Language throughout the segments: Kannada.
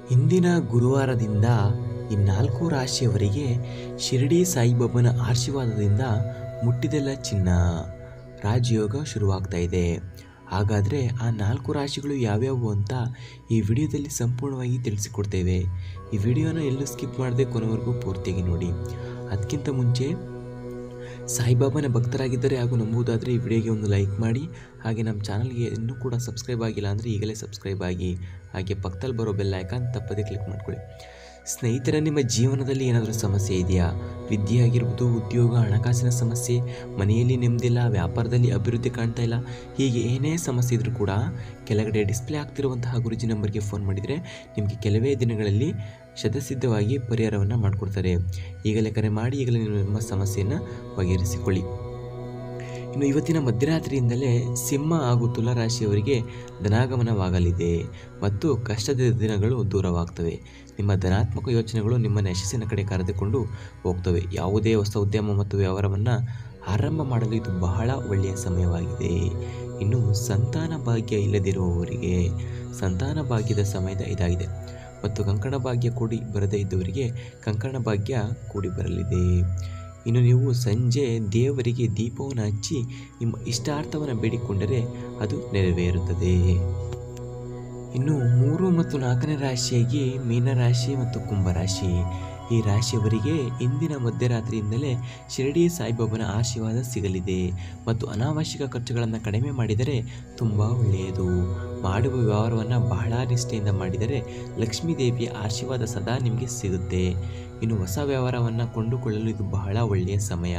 ಇಂದಿನ ಗುರುವಾರದಿಂದ ಈ ನಾಲ್ಕು ರಾಶಿಯವರಿಗೆ ಶಿರಡಿ ಸಾಯಿಬಾಬನ ಆಶೀರ್ವಾದದಿಂದ ಮುಟ್ಟಿದೆಲ್ಲ ಚಿನ್ನ ರಾಜಯೋಗ ಶುರುವಾಗ್ತಾ ಇದೆ ಹಾಗಾದರೆ ಆ ನಾಲ್ಕು ರಾಶಿಗಳು ಯಾವ್ಯಾವು ಅಂತ ಈ ವಿಡಿಯೋದಲ್ಲಿ ಸಂಪೂರ್ಣವಾಗಿ ತಿಳಿಸಿಕೊಡ್ತೇವೆ ಈ ವಿಡಿಯೋನ ಎಲ್ಲೂ ಸ್ಕಿಪ್ ಮಾಡದೆ ಕೊನೆವರೆಗೂ ಪೂರ್ತಿಯಾಗಿ ನೋಡಿ ಅದಕ್ಕಿಂತ ಮುಂಚೆ ಸಾಯಿಬಾಬಾನ ಭಕ್ತರಾಗಿದ್ದರೆ ಹಾಗೂ ನಂಬುವುದಾದರೆ ಈ ವಿಡಿಯೋಗೆ ಒಂದು ಲೈಕ್ ಮಾಡಿ ಹಾಗೆ ನಮ್ಮ ಚಾನಲ್ಗೆ ಇನ್ನೂ ಕೂಡ ಸಬ್ಸ್ಕ್ರೈಬ್ ಆಗಿಲ್ಲ ಅಂದರೆ ಈಗಲೇ ಸಬ್ಸ್ಕ್ರೈಬ್ ಆಗಿ ಹಾಗೆ ಪಕ್ಕದಲ್ಲಿ ಬರೋ ಬೆಲ್ ಐಕಾನ್ ತಪ್ಪದೇ ಕ್ಲಿಕ್ ಮಾಡ್ಕೊಳ್ಳಿ ಸ್ನೇಹಿತರ ನಿಮ್ಮ ಜೀವನದಲ್ಲಿ ಏನಾದರೂ ಸಮಸ್ಯೆ ಇದೆಯಾ ವಿದ್ಯೆ ಆಗಿರ್ಬೋದು ಉದ್ಯೋಗ ಹಣಕಾಸಿನ ಸಮಸ್ಯೆ ಮನೆಯಲ್ಲಿ ನೆಮ್ಮದಿಲ್ಲ ವ್ಯಾಪಾರದಲ್ಲಿ ಅಭಿವೃದ್ಧಿ ಕಾಣ್ತಾ ಇಲ್ಲ ಹೀಗೆ ಏನೇ ಸಮಸ್ಯೆ ಇದ್ರೂ ಕೂಡ ಕೆಳಗಡೆ ಡಿಸ್ಪ್ಲೇ ಆಗ್ತಿರುವಂತಹ ಗುರುಜಿ ನಂಬರ್ಗೆ ಫೋನ್ ಮಾಡಿದರೆ ನಿಮಗೆ ಕೆಲವೇ ದಿನಗಳಲ್ಲಿ ಶತಸಿದ್ಧವಾಗಿ ಪರಿಹಾರವನ್ನು ಮಾಡಿಕೊಡ್ತಾರೆ ಈಗಲೇ ಕರೆ ಮಾಡಿ ಈಗಲೇ ನಿಮ್ಮ ಸಮಸ್ಯೆಯನ್ನು ಬಗೆಹರಿಸಿಕೊಳ್ಳಿ ಇನ್ನು ಇವತ್ತಿನ ಮಧ್ಯರಾತ್ರಿಯಿಂದಲೇ ಸಿಂಹ ಹಾಗೂ ತುಲಾರಾಶಿಯವರಿಗೆ ಧನಾಗಮನವಾಗಲಿದೆ ಮತ್ತು ಕಷ್ಟದ ದಿನಗಳು ದೂರವಾಗ್ತವೆ ನಿಮ್ಮ ಧನಾತ್ಮಕ ಯೋಚನೆಗಳು ನಿಮ್ಮನ್ನು ಯಶಸ್ಸಿನ ಕಡೆ ಕರೆದುಕೊಂಡು ಹೋಗ್ತವೆ ಯಾವುದೇ ಹೊಸ ಉದ್ಯಮ ಮತ್ತು ವ್ಯವಹಾರವನ್ನು ಆರಂಭ ಮಾಡಲು ಇದು ಬಹಳ ಒಳ್ಳೆಯ ಸಮಯವಾಗಿದೆ ಇನ್ನು ಸಂತಾನ ಭಾಗ್ಯ ಇಲ್ಲದಿರುವವರಿಗೆ ಸಂತಾನ ಭಾಗ್ಯದ ಸಮಯದ ಇದಾಗಿದೆ ಮತ್ತು ಕಂಕಣ ಭಾಗ್ಯ ಕೂಡಿ ಬರದೇ ಇದ್ದವರಿಗೆ ಕಂಕಣ ಭಾಗ್ಯ ಕೂಡಿ ಬರಲಿದೆ ಇನ್ನು ನೀವು ಸಂಜೆ ದೇವರಿಗೆ ದೀಪವನ್ನು ಹಚ್ಚಿ ನಿಮ್ಮ ಇಷ್ಟಾರ್ಥವನ್ನು ಬೇಡಿಕೊಂಡರೆ ಅದು ನೆರವೇರುತ್ತದೆ ಇನ್ನು ಮೂರು ಮತ್ತು ನಾಲ್ಕನೇ ರಾಶಿಯಾಗಿ ಮೀನರಾಶಿ ಮತ್ತು ಕುಂಭರಾಶಿ ಈ ರಾಶಿಯವರಿಗೆ ಇಂದಿನ ಮಧ್ಯರಾತ್ರಿಯಿಂದಲೇ ಶಿರಡಿ ಸಾಯಿಬಾಬನ ಆಶೀರ್ವಾದ ಸಿಗಲಿದೆ ಮತ್ತು ಅನಾವಶ್ಯಕ ಖರ್ಚುಗಳನ್ನು ಕಡಿಮೆ ಮಾಡಿದರೆ ತುಂಬ ಒಳ್ಳೆಯದು ಮಾಡುವ ವ್ಯವಹಾರವನ್ನು ಬಹಳ ನಿಷ್ಠೆಯಿಂದ ಮಾಡಿದರೆ ಲಕ್ಷ್ಮೀ ದೇವಿಯ ಆಶೀರ್ವಾದ ಸದಾ ನಿಮಗೆ ಸಿಗುತ್ತೆ ಇನ್ನು ಹೊಸ ವ್ಯವಹಾರವನ್ನು ಕೊಂಡುಕೊಳ್ಳಲು ಇದು ಬಹಳ ಒಳ್ಳೆಯ ಸಮಯ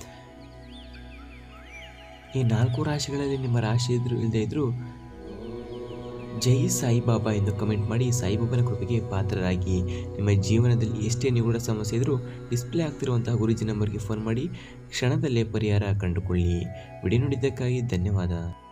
ಈ ನಾಲ್ಕು ರಾಶಿಗಳಲ್ಲಿ ನಿಮ್ಮ ರಾಶಿ ಇದ್ರು ಇಲ್ಲದೆ ಇದ್ದರೂ ಜೈ ಸಾಯಿಬಾಬಾ ಎಂದು ಕಮೆಂಟ್ ಮಾಡಿ ಸಾಯಿಬಾಬನ ಕೃಪೆಗೆ ಪಾತ್ರರಾಗಿ ನಿಮ್ಮ ಜೀವನದಲ್ಲಿ ಎಷ್ಟೇ ನಿಗೂಢ ಸಮಸ್ಯೆ ಇದ್ದರೂ ಡಿಸ್ಪ್ಲೇ ಆಗ್ತಿರುವಂತಹ ಗುರುಜಿ ನಂಬರ್ಗೆ ಫೋನ್ ಮಾಡಿ ಕ್ಷಣದಲ್ಲೇ ಪರಿಹಾರ ಕಂಡುಕೊಳ್ಳಿ ವಿಡಿಯೋ ನೋಡಿದ್ದಕ್ಕಾಗಿ ಧನ್ಯವಾದ